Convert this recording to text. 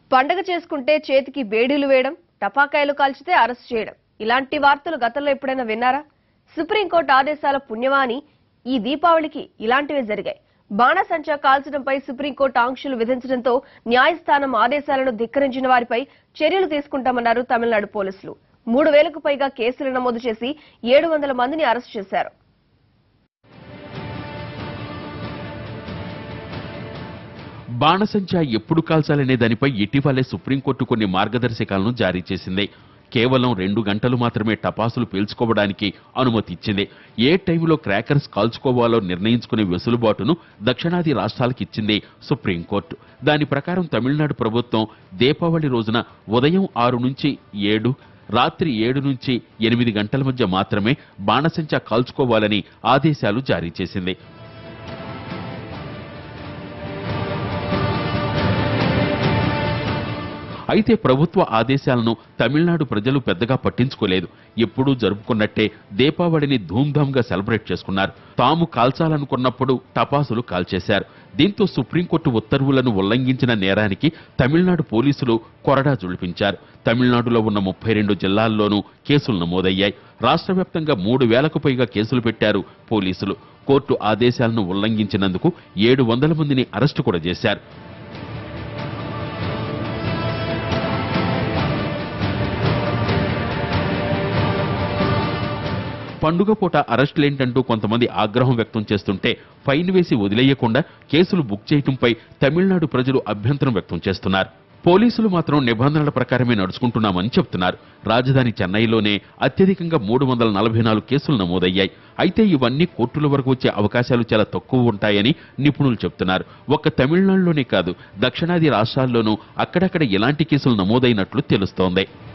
పండగ చేసుకుంటే చేతికి బేడీలు వేయడం టపాకాయలు కాల్చితే అరెస్ట్ చేయడం ఇలాంటి వార్తలు గతంలో ఎప్పుడైనా విన్నారా సుప్రీంకోర్టు ఆదేశాల పుణ్యమా అని ఈ దీపావళికి ఇలాంటివే జరిగాయి బాణసంచా కాల్చడంపై సుప్రీంకోర్టు ఆంక్షలు విధించడంతో న్యాయస్థానం ఆదేశాలను ధిక్కరించిన వారిపై చర్యలు తీసుకుంటామన్నారు తమిళనాడు పోలీసులు మూడు వేలకు పైగా కేసులు నమోదు చేసి ఏడు వందల మందిని అరెస్ట్ చేశారు బాణసంచా ఎప్పుడు కాల్చాలనే దానిపై ఇటీవలే సుప్రీంకోర్టు కొన్ని మార్గదర్శకాలను జారీ చేసింది కేవలం రెండు గంటలు మాత్రమే టపాసులు పేల్చుకోవడానికి అనుమతి ఇచ్చింది ఏ టైంలో క్రాకర్స్ కాల్చుకోవాలో నిర్ణయించుకునే వెసులుబాటును దక్షిణాది రాష్ట్రాలకు ఇచ్చింది సుప్రీంకోర్టు దాని ప్రకారం తమిళనాడు ప్రభుత్వం దీపావళి రోజున ఉదయం ఆరు నుంచి ఏడు రాత్రి ఏడు నుంచి ఎనిమిది గంటల మధ్య మాత్రమే బాణసంచా కాల్చుకోవాలని ఆదేశాలు జారీ చేసింది అయితే ప్రభుత్వ ఆదేశాలను తమిళనాడు ప్రజలు పెద్దగా పట్టించుకోలేదు ఎప్పుడూ జరుపుకున్నట్టే దీపావళిని ధూమ్ధామ్గా సెలబ్రేట్ చేసుకున్నారు తాము కాల్చాలనుకున్నప్పుడు టపాసులు కాల్చేశారు దీంతో సుప్రీంకోర్టు ఉత్తర్వులను ఉల్లంఘించిన నేరానికి తమిళనాడు పోలీసులు కొరడా జుళిపించారు తమిళనాడులో ఉన్న ముప్పై రెండు జిల్లాల్లోనూ కేసులు నమోదయ్యాయి రాష్ట్ర వ్యాప్తంగా మూడు వేలకు పైగా కేసులు పెట్టారు పోలీసులు కోర్టు ఆదేశాలను ఉల్లంఘించినందుకు ఏడు వందల మందిని అరెస్టు కూడా చేశారు పండుగ పూట అరెస్టులేంటంటూ కొంతమంది ఆగ్రహం వ్యక్తం చేస్తుంటే ఫైన్ వేసి వదిలేయకుండా కేసులు బుక్ చేయడంపై తమిళనాడు ప్రజలు అభ్యంతరం వ్యక్తం చేస్తున్నారు పోలీసులు మాత్రం నిబంధనల ప్రకారమే నడుచుకుంటున్నామని చెప్తున్నారు రాజధాని చెన్నైలోనే అత్యధికంగా మూడు వందల నలభై నాలుగు కేసులు నమోదయ్యాయి అయితే ఇవన్నీ కోర్టుల వరకు వచ్చే అవకాశాలు చాలా తక్కువ ఉంటాయని నిపుణులు చెప్తున్నారు ఒక్క తమిళనాడులోనే కాదు దక్షిణాది రాష్ట్రాల్లోనూ అక్కడక్కడ ఇలాంటి కేసులు నమోదైనట్లు తెలుస్తోంది